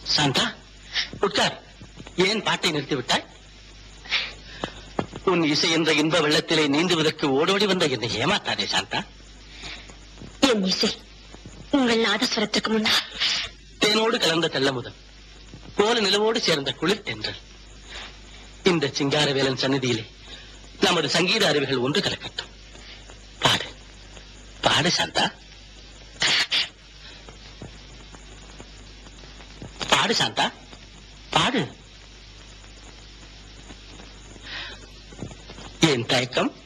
சாந்தா உட்கார் ஏன் பாட்டை நிறுத்தி விட்டாய் உன் இசை என்ற இன்ப வெள்ளத்திலே நீந்துவதற்கு ஓடோடி வந்த என்னை ஏமாத்தாதே சாந்தா என் இசை உங்கள் நாதஸ்வரத்துக்கு முன்னால் தேனோடு கலந்த தெள்ளமுதம் கோல நிலவோடு சேர்ந்த குளிர் தென்றல் இந்த சிங்காரவேலன் சந்நிதியிலே நமது சங்கீத அறிவுகள் ஒன்று கலக்கட்டும் பாடு பாடு சாந்தா பாடு சாந்தா பாடு ஏன் தயக்கம்